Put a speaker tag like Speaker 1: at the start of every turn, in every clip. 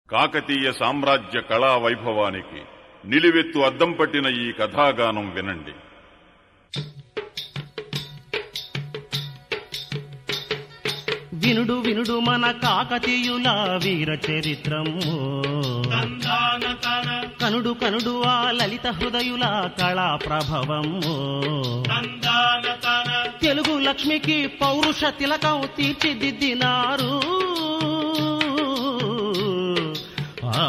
Speaker 1: కాకతీయ సామ్రాజ్య కళా వైభవానికి నిలువెత్తు అద్దం పట్టిన ఈ కథాగానం వినండి
Speaker 2: వినుడు వినుడు మన కాకతీయుల వీర చరిత్రము కనుడు కనుడు ఆ లలిత హృదయుల కళా ప్రభవము తెలుగు లక్ష్మికి పౌరుష తిలకం తీర్చిదిద్దినారు ఆ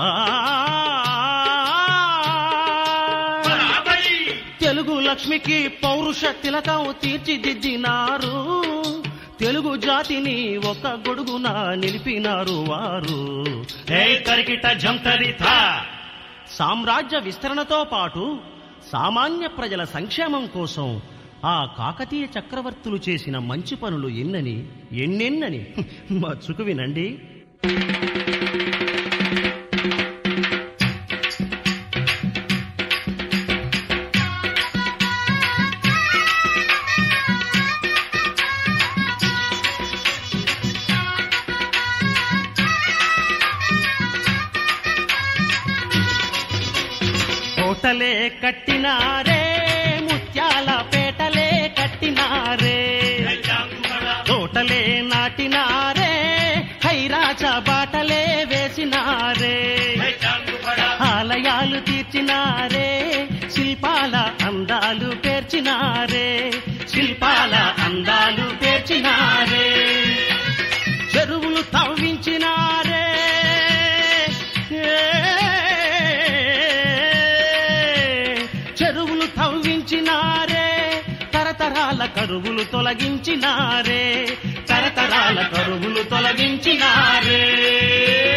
Speaker 2: తెలుగు లక్ష్మికి పౌరుష తిలకం తీర్చిదిద్దినారు తెలుగు జాతిని ఒక గొడుగున నిలిపినారు వారు
Speaker 3: ఏ కరికిట జంతరిత
Speaker 2: సామ్రాజ్య విస్తరణతో పాటు సామాన్య ప్రజల సంక్షేమం కోసం ఆ కాకతీయ చక్రవర్తులు చేసిన మంచి పనులు ఎన్నని ఎన్నెన్నని మచ్చుకు వినండి కోటలే కట్టినారే ముత్యాల పేటలే కట్టినారే తోటలే నాటినారే హైరాజ బాటలే వేసినారే ఆలయాలు తీర్చినారే శిల్పాల అందాలు పేర్చినారే శిల్పాల అందాలు పేర్చినారే చెరువులు తవ్వించినారే చెరువులు తవ్వించినారే తరతరాల కరువులు తొలగించినారే తరతరాల కరువులు తొలగించినారే